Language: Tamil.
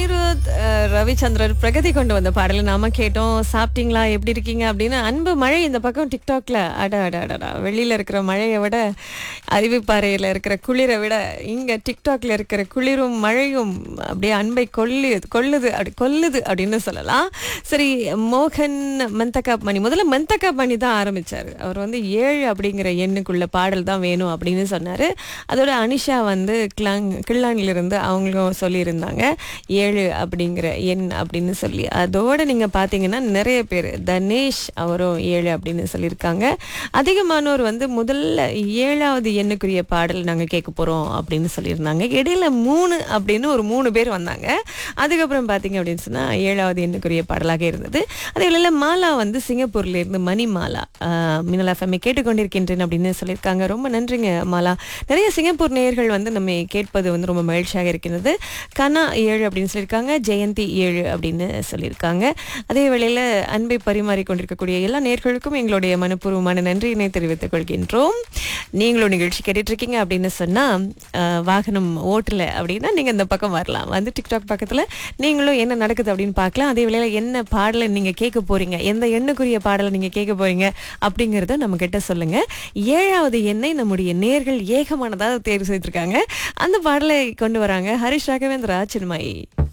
அனிருத் அஹ், ரவிச்சந்திரன் பிரகதி கொண்டு வந்த பாடலை நாம கேட்டோம் சாப்பிட்டீங்களா எப்படி இருக்கீங்க அப்படின்னு அன்பு மழை இந்த பக்கம் டிக்டாக்ல அட அட அடடா வெளியில இருக்கிற மழையை விட அருவிப்பாறையில இருக்கிற குளிரை விட இங்க டிக்டாக்ல இருக்கிற குளிரும் மழையும் அப்படியே அன்பை கொல்லு கொல்லுது அப்படி கொல்லுது அப்படின்னு சொல்லலாம் சரி மோகன் மந்தகா மணி முதல்ல மந்தகா மணி தான் ஆரம்பிச்சாரு அவர் வந்து ஏழு அப்படிங்கிற எண்ணுக்குள்ள பாடல் தான் வேணும் அப்படின்னு சொன்னாரு அதோட அனிஷா வந்து கிளாங் கிள்ளானில இருந்து அவங்களும் சொல்லியிருந்தாங்க ஏழு அப்படிங்கிற எண் அப்படின்னு சொல்லி அதோட நீங்க பாத்தீங்கன்னா நிறைய பேர் தனேஷ் அவரும் ஏழு அப்படின்னு சொல்லியிருக்காங்க அதிகமானோர் வந்து முதல்ல ஏழாவது எண்ணுக்குரிய பாடல் நாங்க கேட்க போறோம் அப்படின்னு சொல்லியிருந்தாங்க இடையில மூணு அப்படின்னு ஒரு மூணு பேர் வந்தாங்க அதுக்கப்புறம் பாத்தீங்க அப்படின்னு சொன்னா ஏழாவது எண்ணுக்குரிய பாடலாக இருந்தது அதே வேளையில மாலா வந்து சிங்கப்பூர்ல இருந்து மணி மாலா ஆஹ், மின்னல் எஃப்எம்ஐ கேட்டுக்கொண்டிருக்கின்றேன் அப்படின்னு சொல்லியிருக்காங்க ரொம்ப நன்றிங்க மாலா நிறைய சிங்கப்பூர் நேயர்கள் வந்து நம்ம கேட்பது வந்து ரொம்ப மகிழ்ச்சியாக இருக்கின்றது கனா ஏழு அப்படின்னு சொல்லியிருக்காங்க ஜெயந்தி ஏழு அப்படின்னு சொல்லியிருக்காங்க அதே வேளையில அன்பை பரிமாறி கொண்டிருக்கக்கூடிய எல்லா நேர்களுக்கும் எங்களுடைய மனப்பூர்வமான நன்றியினை தெரிவித்துக் கொள்கின்றோம் நீங்களும் நிகழ்ச்சி கேட்டுட்டு இருக்கீங்க அப்படின்னு சொன்னா ஆஹ், வாகனம் ஓட்டல அப்படின்னா நீங்க இந்த பக்கம் வரலாம் வந்து டிக்டாக் பக்கத்துல நீங்களும் என்ன நடக்குது அப்படின்னு பார்க்கலாம் அதே வேளையில என்ன பாடலை நீங்க கேட்க போறீங்க எந்த எண்ணுக்குரிய பாடலை நீங்க கேட்க போறீங்க அப்படிங்கறத நம்ம கிட்ட சொல்லுங்க ஏழாவது எண்ணை நம்முடைய நேர்கள் ஏகமானதாக தேர்வு செய்திருக்காங்க அந்த பாடலை கொண்டு வராங்க ஹரிஷ் ராகவேந்திரா சின்மயி